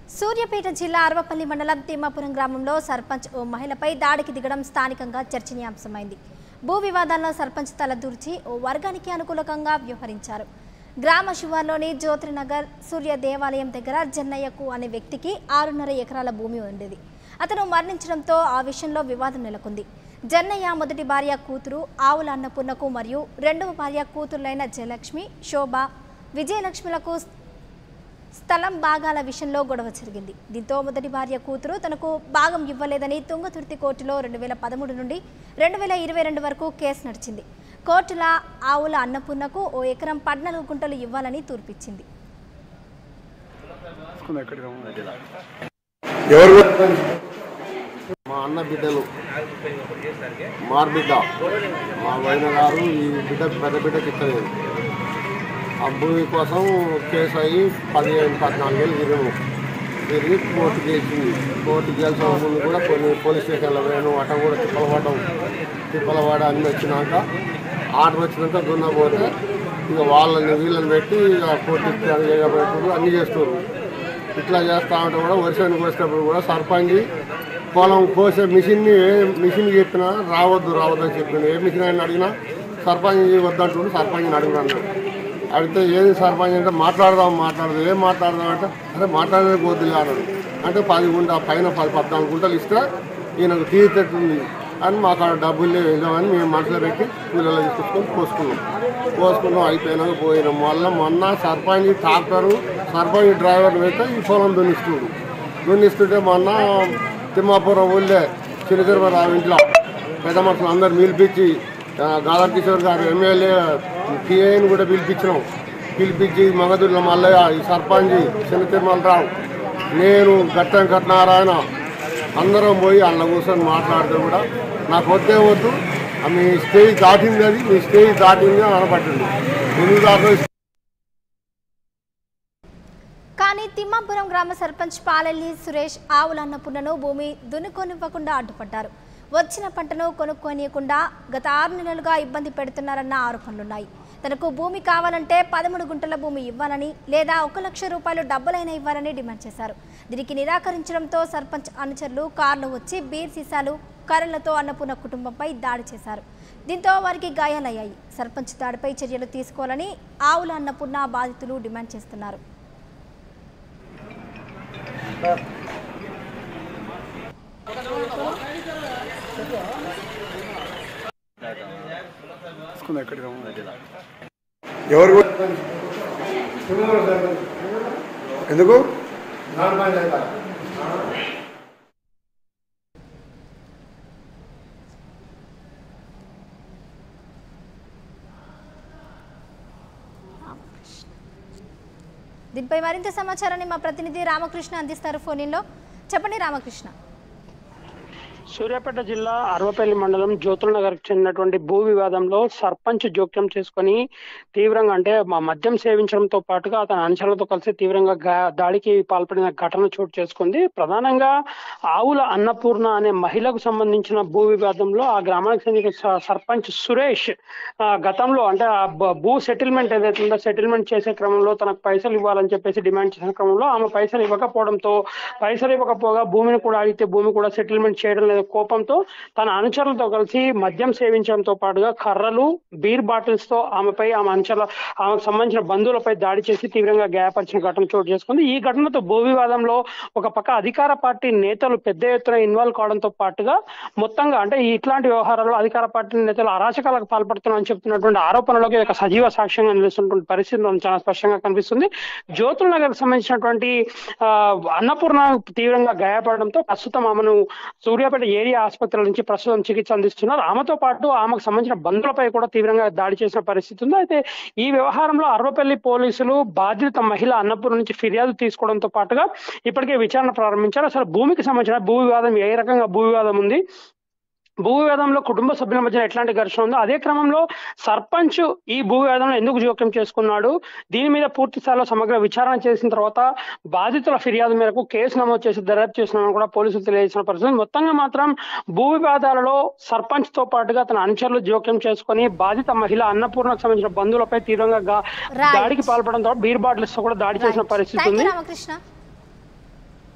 సూర్యాపేట జిల్లా అరవపల్లి మండలం తిమ్మాపురం గ్రామంలో సర్పంచ్ ఓ మహిళపై దాడికి దిగడం స్థానికంగా చర్చనీయాంశమైంది భూ వివాదాల్లో సర్పంచ్ తలదూర్చి ఓ వర్గానికి అనుకూలకంగా వ్యవహరించారు గ్రామ శివార్లోని జ్యోతినగర్ సూర్య దేవాలయం దగ్గర జన్నయ్యకు అనే వ్యక్తికి ఆరున్నర ఎకరాల భూమి ఉండేది అతను మరణించడంతో ఆ విషయంలో వివాదం నెలకొంది జన్నయ్య మొదటి భార్య కూతురు ఆవుల అన్నపూర్ణకు మరియు రెండవ భార్య కూతురులైన జయలక్ష్మి శోభ విజయలక్ష్మిలకు స్థలం భాగాల విషయంలో గొడవ జరిగింది దీంతో మొదటి భార్య కూతురు తనకు భాగం ఇవ్వలేదని తుంగతుర్తి కోర్టులో రెండు వేల పదమూడు నుండి రెండు వేల ఇరవై రెండు వరకు కేసు నడిచింది కోర్టుల ఆవుల అన్నపూర్ణకు ఓ ఎకరం పద్నాలుగు గుంటలు ఇవ్వాలని తీర్పిచ్చింది తీసుకుంది ఎక్కడికి రమ్మని. ఎవరు మా అన్న బిడ్డలు మార్బిడ్డ మా వదిన గారు ఈ బిడ్డ పెద్ద బిడ్డకి ఇస్తలేదు ఆ భూమి కోసం కేసు అయ్యి పదిహేను పద్నాలుగేళ్ళు తిరిగాము తిరిగి కోర్టు గెలిచింది కోర్టు గెలిచిన ముందు కూడా కొన్ని పోలీస్ స్టేషన్లో పోయాను అట కూడా తిప్పలపడడం తిప్పలవాడ అన్ని వచ్చినాక ఆర్డర్ వచ్చినాక దున్నపోతే ఇక వాళ్ళని వీళ్ళని పెట్టి ఇక కోర్టు చేయబెట్టుడు అన్నీ చేస్తారు ఇట్లా చేస్తా ఉంటే కూడా వర్షానికి వచ్చేటప్పుడు కూడా సర్పంచ్ పొలం కోసే మిషన్ని ఏ మిషన్ చెప్పినా రావద్దు రావద్దు అని చెప్పిన ఏ మిషన్ అయినా అడిగినా సర్పంచ్ వద్దంటుండు సర్పంచ్ని అడుగుడు అన్నాడు అడిగితే ఏది సర్పంచ్ అంటే మాట్లాడదాం మాట్లాడదాం ఏం మాట్లాడదాం అంటే అరే మాట్లాడేది వద్దులే అన్నాడు అంటే పది గుంట పైన పది పద్నాలుగు గుంటలు ఇస్తే ఈయనకు తీర్చేటుంది అని మాకు ఆ డబ్బులు లేవు ఇద్దామని మేము మనసులో పెట్టి కూలీలో తీసుకొచ్చుకొని పోసుకున్నాం పోసుకున్నాం అయిపోయినాక పోయినాం మళ్ళీ మొన్న సర్పంచ్ ట్రాక్టరు సర్పంచ్ డ్రైవర్ పెడితే ఈ పొలం దున్నిస్తుడు దున్నిస్తుంటే మొన్న తిమ్మాపురం ఊళ్ళే చిన్న తిరుమల ఇంట్లో పెద్ద మనుషులు అందరు పిలిపించి ఆ, గాదా కిషోర్ గారు ఎమ్మెల్యే పిఐని కూడా పిలిపించినాం పిలిపించి మగదుర్ల మల్లయ్య ఈ సర్పంచ్ చిన్న తిరుమల రావు నేను గట్టం కట్నారాయణ అందరం పోయి అల్ల కూర్చొని మాట్లాడితే కూడా నాకు వద్దే వద్దు ఆ మీ స్టేజ్ దాటింది అది మీ స్టేజ్ దాటింది అని అనబట్టింది ఎందుకు దాకా కానీ తిమ్మాపురం గ్రామ సర్పంచ్ పాలెల్లి సురేష్ ఆవుల అన్నపూర్ణను భూమి దున్నుకొనివ్వకుండా అడ్డుపడ్డారు వచ్చిన పంటను కొనుక్కోనియకుండా గత ఆరు నెలలుగా ఇబ్బంది పెడుతున్నారన్న ఆరోపణలున్నాయి తనకు భూమి కావాలంటే పదమూడు గుంటల భూమి ఇవ్వాలని లేదా ఒక లక్ష రూపాయలు డబ్బులైనా ఇవ్వాలని డిమాండ్ చేశారు దీనికి నిరాకరించడంతో సర్పంచ్ అనుచరులు కార్లు వచ్చి బీర్ సీసాలు కర్రలతో అన్నపూర్ణ కుటుంబంపై దాడి చేశారు దీంతో వారికి గాయాలయ్యాయి సర్పంచ్ దాడిపై చర్యలు తీసుకోవాలని ఆవుల అన్నపూర్ణ బాధితులు డిమాండ్ చేస్తున్నారు తీసుకుంది ఎక్కడికి రమ్మని. ఎవరు ఎందుకు దీనిపై మరింత సమాచారాన్ని మా ప్రతినిధి రామకృష్ణ అందిస్తారు ఫోన్లో చెప్పండి రామకృష్ణ సూర్యాపేట జిల్లా అరవపల్లి మండలం జ్యోతుల నగర్కి చెందినటువంటి భూ వివాదంలో సర్పంచ్ జోక్యం చేసుకొని తీవ్రంగా అంటే మా మద్యం సేవించడంతో పాటుగా అతని అనుచరులతో కలిసి తీవ్రంగా గా- దాడికి పాల్పడిన ఘటన చోటు చేసుకుంది ప్రధానంగా ఆవుల అన్నపూర్ణ అనే మహిళకు సంబంధించిన భూ వివాదంలో ఆ గ్రామానికి చెందిన స- సర్పంచ్ సురేష్ ఆ, గతంలో అంటే ఆ బ- భూ సెటిల్మెంట్ ఏదైతే ఉందో సెటిల్మెంట్ చేసే క్రమంలో తనకు పైసలు ఇవ్వాలని చెప్పేసి డిమాండ్ చేసిన క్రమంలో ఆమె పైసలు ఇవ్వకపోవడంతో పైసలు ఇవ్వకపోగా భూమిని కూడా అడిగితే భూమి కూడా సెటిల్మెంట్ చేయడం లేదు కోపంతో తన అనుచరులతో కలిసి మద్యం సేవించడంతో పాటుగా కర్రలు బీర్ బాటిల్స్ తో ఆమెపై ఆమె అనుచరుల ఆమెకు సంబంధించిన బంధువులపై దాడి చేసి తీవ్రంగా గాయపరిచిన ఘటన చోటు చేసుకుంది ఈ ఘటనతో భూ వివాదంలో ఒక పక్క అధికార పార్టీ నేతలు పెద్ద ఎత్తున ఇన్వాల్వ్ కావడంతో పాటుగా మొత్తంగా అంటే ఈ ఇట్లాంటి వ్యవహారాల్లో అధికార పార్టీ నేతలు అరాచకాలకు పాల్పడుతున్నారని చెప్తున్నటువంటి ఆరోపణలకు ఒక సజీవ సాక్ష్యంగా నిలుస్తున్నటువంటి పరిస్థితి మనకు చాలా స్పష్టంగా కనిపిస్తుంది జ్యోతుల నగర్ సంబంధించినటువంటి ఆ, అన్నపూర్ణ తీవ్రంగా గాయపడడంతో ప్రస్తుతం ఆమెను సూర్యాపేట ఏరియా ఆసుపత్రి నుంచి ప్రస్తుతం చికిత్స అందిస్తున్నారు ఆమెతో పాటు ఆమెకు సంబంధించిన బంధువులపై కూడా తీవ్రంగా దాడి చేసిన పరిస్థితి ఉంది అయితే ఈ వ్యవహారంలో అరవపల్లి పోలీసులు బాధిత మహిళ అన్నపూర్ణ నుంచి ఫిర్యాదు తీసుకోవడంతో పాటుగా ఇప్పటికే విచారణ ప్రారంభించారు అసలు భూమికి సంబంధించిన భూ వివాదం ఏ రకంగా భూ వివాదం ఉంది భూ వివాదంలో కుటుంబ సభ్యుల మధ్య ఎట్లాంటి ఘర్షణ ఉందో అదే క్రమంలో సర్పంచ్ ఈ భూ వివాదంలో ఎందుకు జోక్యం చేసుకున్నాడు దీని మీద పూర్తి స్థాయిలో సమగ్ర విచారణ చేసిన తర్వాత బాధితుల ఫిర్యాదు మేరకు కేసు నమోదు చేసి దర్యాప్తు చేస్తున్నామని కూడా పోలీసులు తెలియజేసిన పరిస్థితి మొత్తంగా మాత్రం భూ వివాదాలలో సర్పంచ్ తో పాటుగా తన అనుచరులు జోక్యం చేసుకుని బాధిత మహిళ అన్నపూర్ణకు సంబంధించిన బంధువులపై తీవ్రంగా గా- Right. దాడికి పాల్పడంతో బీర్ బాటిల్స్ తో కూడా దాడి చేసిన పరిస్థితి థ్యాంక్ ఉంది యూ రామకృష్ణ